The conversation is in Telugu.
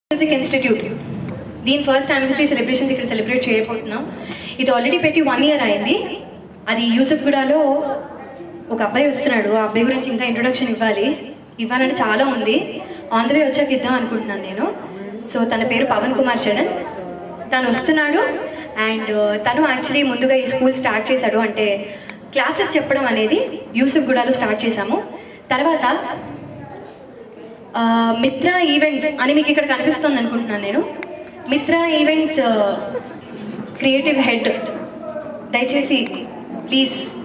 మ్యూజిక్ ఇన్స్టిట్యూట్ దీని ఫస్ట్ యానివర్సరీ సెలబ్రేషన్స్ ఇక్కడ సెలబ్రేట్ చేయబోతున్నాం ఇది ఆల్రెడీ పెట్టి వన్ ఇయర్ అయింది అది యూసఫ్గూడలో ఒక అబ్బాయి వస్తున్నాడు ఆ అబ్బాయి గురించి ఇంకా ఇంట్రొడక్షన్ ఇవ్వాలి ఇవ్వాలని చాలా ఉంది ఆన్ ద వే వచ్చాక ఇద్దాం అనుకుంటున్నాను నేను సో తన పేరు పవన్ కుమార్ చరణ్ తను వస్తున్నాడు అండ్ తను యాక్చువల్లీ ముందుగా ఈ స్కూల్ స్టార్ట్ చేశాడు అంటే క్లాసెస్ చెప్పడం అనేది యూసఫ్గూడలో స్టార్ట్ చేశాము తర్వాత ఆ, మిత్ర ఈవెంట్స్ అని మీకు ఇక్కడ కనిపిస్తుంది అనుకుంటున్నాను నేను మిత్ర ఈవెంట్స్ క్రియేటివ్ హెడ్ దయచేసి ప్లీజ్